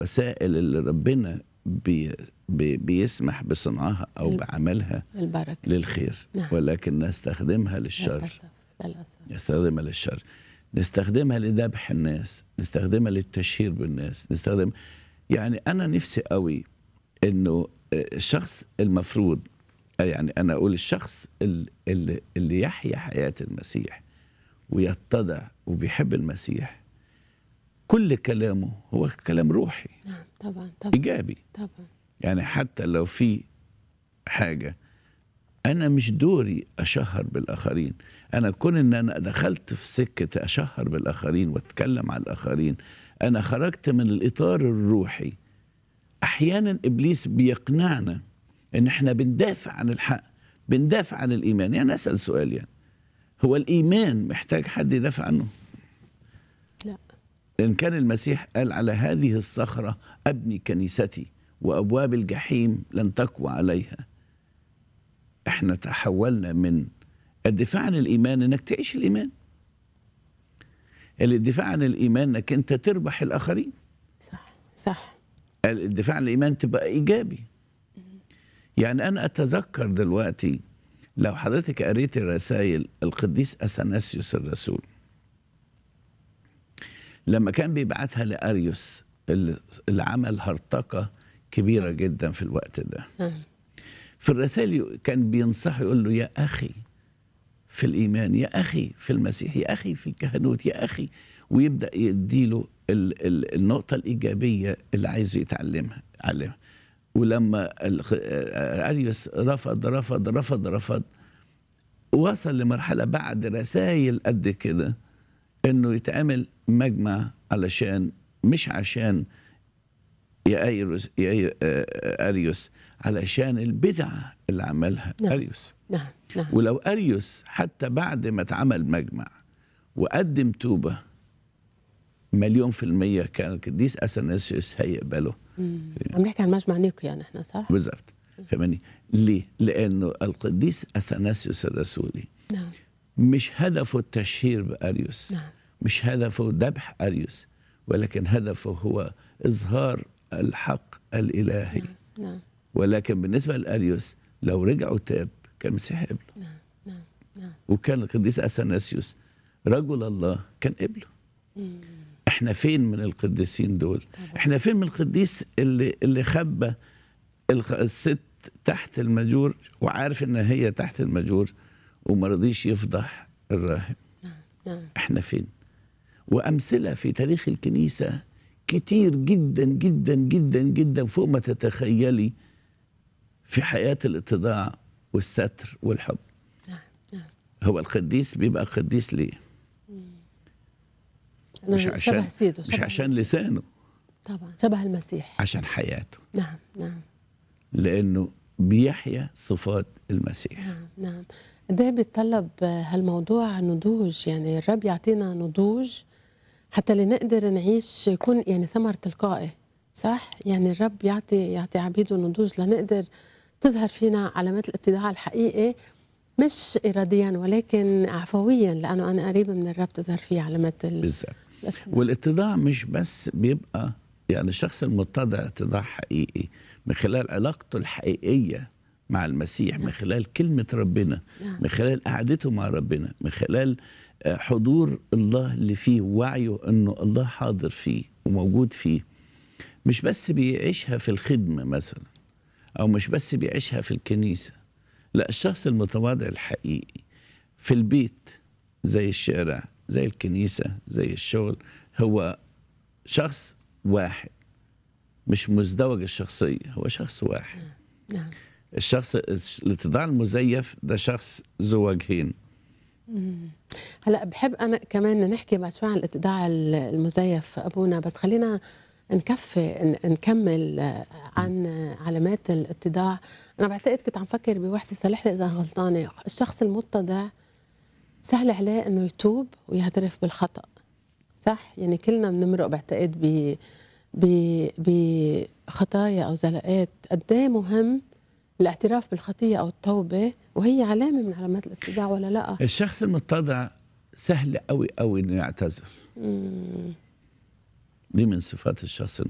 الوسائل اللي ربنا بي بي بيسمح بصنعها أو الب- بعملها البركة للخير نعم. ولكن نستخدمها للشر للأسف للأسف نستخدمها للشر نستخدمها لذبح الناس نستخدمها للتشهير بالناس نستخدم يعني انا نفسي قوي انه الشخص المفروض يعني انا اقول الشخص ال- اللي, اللي يحيا حياه المسيح ويتضع وبيحب المسيح كل كلامه هو كلام روحي نعم طبعا طبعا ايجابي طبعا يعني حتى لو في حاجة أنا مش دوري أشهر بالآخرين أنا كون إن أنا دخلت في سكة أشهر بالآخرين وأتكلم على الآخرين أنا خرجت من الإطار الروحي أحيانا إبليس بيقنعنا إن إحنا بندافع عن الحق بندافع عن الإيمان يعني أسأل سؤال يعني هو الإيمان محتاج حد يدافع عنه لا إن كان المسيح قال على هذه الصخرة أبني كنيستي وأبواب الجحيم لن تقوى عليها احنا تحولنا من الدفاع عن الإيمان إنك تعيش الإيمان الدفاع عن الإيمان إنك أنت تربح الآخرين صح صح الدفاع عن الإيمان تبقى إيجابي يعني أنا أتذكر دلوقتي لو حضرتك قريت الرسائل القديس أثناسيوس الرسول لما كان بيبعتها لأريوس اللي اللي عمل هرطقة كبيرة جدا في الوقت ده نعم في الرسائل كان بينصحه يقول له يا أخي في الإيمان يا أخي في المسيح يا أخي في الكهنوت يا أخي ويبدأ يديله ال ال النقطة الإيجابية اللي عايزه يتعلمها يعلمها ولما ال- أريوس رفض رفض رفض رفض وصل لمرحلة بعد رسائل قد كده إنه يتعمل مجمع علشان مش عشان يا أيروس يا أي- آه، أريوس علشان البدع اللي عملها نعم. أريوس نعم نعم ولو أريوس حتى بعد ما اتعمل مجمع وقدم توبة مليون في المية كان القديس أثناسيوس هيقبله مم. عم نحكي عن مجمع نيقيا نحن صح؟ بالظبط فهماني ليه؟ لأنه القديس أثناسيوس الرسولي نعم مش هدفه التشهير بأريوس نعم مش هدفه ذبح أريوس ولكن هدفه هو إظهار الحق الإلهي نعم نعم ولكن بالنسبة لأريوس لو رجع وتاب كان مسيح قبله نعم نعم نعم وكان القديس أثناسيوس رجل الله كان قبله مم. احنا فين من القديسين دول طبعا. احنا فين من القديس اللي اللي خبى الخ- الست تحت المجور وعارف ان هي تحت المجور وما رضيش يفضح الراهب نعم نعم احنا فين وامثله في تاريخ الكنيسه كتير جدا جدا جدا جدا فوق ما تتخيلي في حياه الاتضاع والستر والحب نعم نعم هو القديس بيبقى قديس ليه مش أنا عشان شبه سيده مش شبه عشان المسيح. لسانه طبعا شبه المسيح عشان حياته نعم نعم لانه بيحيا صفات المسيح نعم نعم قد ايه بيتطلب هالموضوع نضوج يعني الرب يعطينا نضوج حتى لنقدر نعيش يكون يعني ثمر تلقائي صح يعني الرب يعطي يعطي عبيده نضوج لنقدر تظهر فينا علامات الاتضاع الحقيقي مش اراديا ولكن عفويا لانه انا قريبه من الرب تظهر فيه علامات ال- بالظبط الاتضاع والاتضاع مش بس بيبقى يعني الشخص المتضع اتضاع حقيقي من خلال علاقته الحقيقيه مع المسيح من خلال كلمه ربنا نعم. من خلال قعدته مع ربنا من خلال آه، حضور الله اللي فيه ووعيه انه الله حاضر فيه وموجود فيه مش بس بيعيشها في الخدمه مثلا او مش بس بيعيشها في الكنيسه لا الشخص المتواضع الحقيقي في البيت زي الشارع زي الكنيسه زي الشغل هو شخص واحد مش مزدوج الشخصيه هو شخص واحد نعم الشخص الاتضاع المزيف ده شخص ذو وجهين هلا بحب انا كمان نحكي بعد شوي عن الاتضاع المزيف ابونا بس خلينا نكفي ن- نكمل آه، عن علامات الاتضاع انا بعتقد كنت عم فكر بوحده صلح لي اذا غلطانه الشخص المتضع سهل عليه انه يتوب ويعترف بالخطا صح يعني كلنا بنمرق بعتقد ب ب بخطايا او زلقات قد ايه مهم الاعتراف بالخطيه او التوبه وهي علامه من علامات الاتضاع ولا لا الشخص المتضع سهل قوي قوي انه يعتذر مم. دي من صفات الشخص